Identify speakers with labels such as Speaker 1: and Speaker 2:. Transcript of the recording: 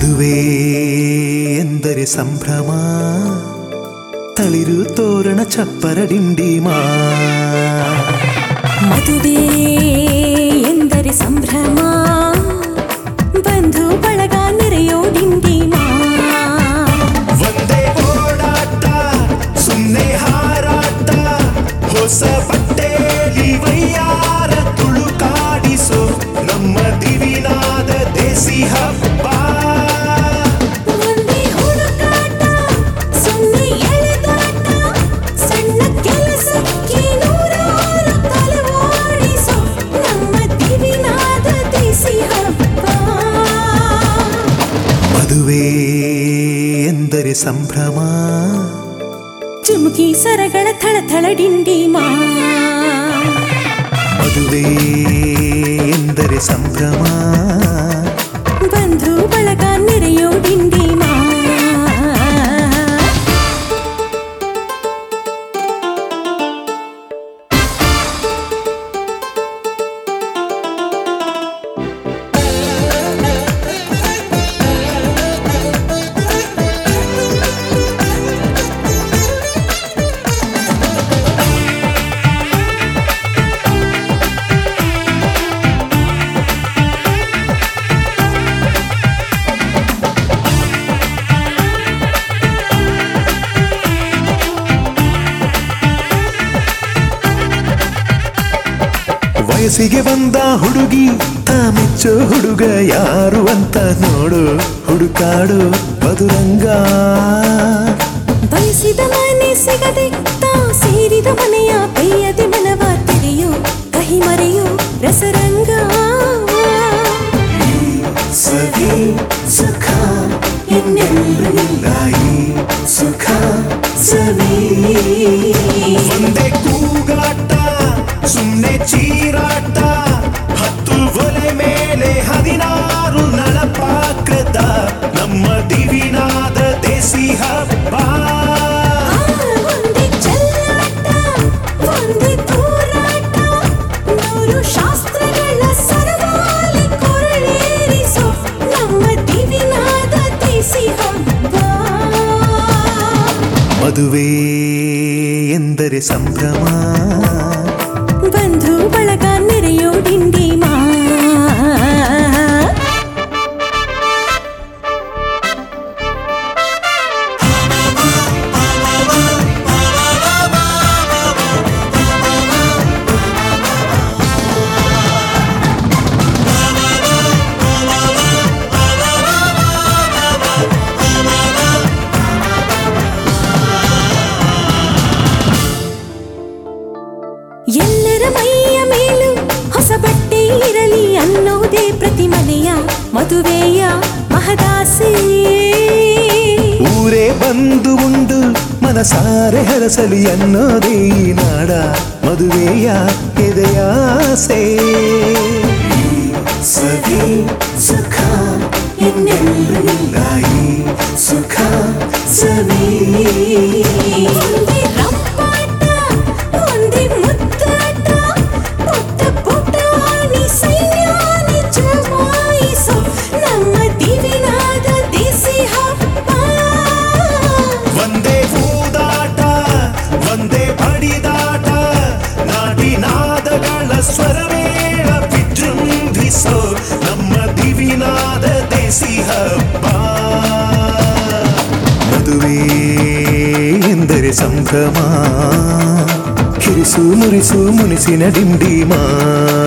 Speaker 1: ಮದುವೆ ಎಂದರೆ ಸಂಭ್ರಮ ತಳಿರು ತೋರಣ ಚಪ್ಪರ ಡಿಂಡಿಮಾ
Speaker 2: ಮದುವೆ ಎಂದರೆ ಸಂಭ್ರಮ ಬಂಧು ಬಳಗ ನೆರೆಯೋ ಡಿಂಡಿಮಾ
Speaker 1: ಒಂದೇ ಓಡಾಟ ಸುಮ್ಮನೆ ಹಾರಾಟ ಹೊಸ ಬಟ್ಟೆಲಿ ವೈಯಾರ ತುಳುಕಾಡಿಸೋ ನಮ್ಮ ದಿವಿನಾದ ದೇಸಿ ಹಬ್ಬ
Speaker 2: ಒಂದೇ ಹುಡುಕಾಟ ಸುಮ್ಮನೆ ಎಳೆದಾಟ ಸಣ್ಣ ಕೆಲಸಕ್ಕೆ ನೂರಾರು ತಲವಾಡಿಸೋ ನಮ್ಮ ದಿವಿನಾದ ದೇಸಿ ಹಬ್ಬ
Speaker 1: ಮದುವೆ ಎಂದರೆ ಸಂಭ್ರಮ
Speaker 2: ಚುಮುಕಿ ಸರಗಳ ಥಳಥಳ ಡಿಂಡಿಮಾ
Speaker 1: ಮದುವೆ ಎಂದರೆ ಸಂಭ್ರಮ
Speaker 2: ಬಂಧು ಬಳಗ ನೆರೆಯೋ ಡಿಂಡಿಮಾ
Speaker 1: ವಯಸ್ಸಿಗೆ ಬಂದ ಹುಡುಗಿ ತಾ ಮೆಚ್ಚೋ ಹುಡುಗ ಯಾರು ಅಂತ ನೋಡು ಹುಡುಕಾಡು ಮಧುರಂಗ
Speaker 2: ಬಯಸಿದ ಮನೆ ಸಿಗದೆ ತಾ ಸೇರಿದ ಮನೆಯ ಬೇಯದೆ ಮನವ ತೆರೆಯೋ ಕಹಿ ಮರೆಯೋ ರಸರಂಗ
Speaker 1: ಸವಿ ಸುಖ ಇನ್ನೆಲ್ಲೂ ಇಲ್ಲ ಈ ಸುಖ ಸವಿ ಒಂದೇ ಕೂಗಾಟ ಸುಮ್ಮನೆ ಚೀರಾಟ ಹತ್ತು ಒಲೆ ಮೇಲೆ ಹದಿನಾರು ನಳಪಾಕದ ನಮ್ಮ ದಿವಿನಾದ ದೇಸಿ ಹಬ್ಬ
Speaker 2: ಒಂದೇ ಚೆಲ್ಲಾಟ ಒಂದೇ ತೂರಾಟ ನೂರು ಶಾಸ್ತ್ರಗಳ ಸರವಾಲಿ ಕೊರಳೇರಿಸೋ ನಮ್ಮ ದಿವಿನಾದ ದೇಸಿ ಹಬ್ಬ
Speaker 1: ಮದುವೆ ಎಂದರೆ ಸಂಭ್ರಮ
Speaker 2: ಬಂಧು ಬಳಗ ನೆರೆಯೋ ಡಿಂಡಿಮಾ ಎಲ್ಲರ ಮೈಯ ಮೇಲೂ ಹೊಸ ಬಟ್ಟೆ ಇರಲಿ ಅನ್ನೋದೇ ಪ್ರತಿ ಮನೆಯ ಮದುವೆಯ ಮಹದಾಸೆ
Speaker 1: ಊರೇ ಬಂದು ಉಂಡು ಮನಸಾರೆ ಹರಸಲಿ ಅನ್ನೋದೇ ಈ ನಾಡ ಮದುವೆಯ ಎದೆಯಾಸೆ ಸವಿ ಸುಖ ಇನ್ನೆಲ್ಲೂ ಇಲ್ಲ ಈ ಸುಖ ಸವಿ
Speaker 2: ಒಂದೇ ರಂಪಾಟ ಒಂದೇ ಮುದ್ದಾಟ ಪುಟ್ಟ ಪುಟಾಣಿ ಸೈನ್ಯಾನಿ ಜಮಾಯಿಸೋ ನಮ್ಮ ದಿವಿನಾದ ದೇಸಿ ಹಬ್ಬ
Speaker 1: ಒಂದೇ ಹೂದಾಟ ಒಂದೇ ಬಡಿದಾಟ ನಾಡಿನಾದಗಳ ಸ್ವರವೇಳ ವಿಜೃಂಭಿಸೋ ನಮ್ಮ ದಿವಿನಾದ ದೇಸಿ ಹಬ್ಬ ಮದುವೆ ಎಂದರೆ ಸಂಭ್ರಮ ಕಿರಿಸು ಮುರಿಸು ಮುನಿಸಿನ ಡಿಂಡಿಮಾ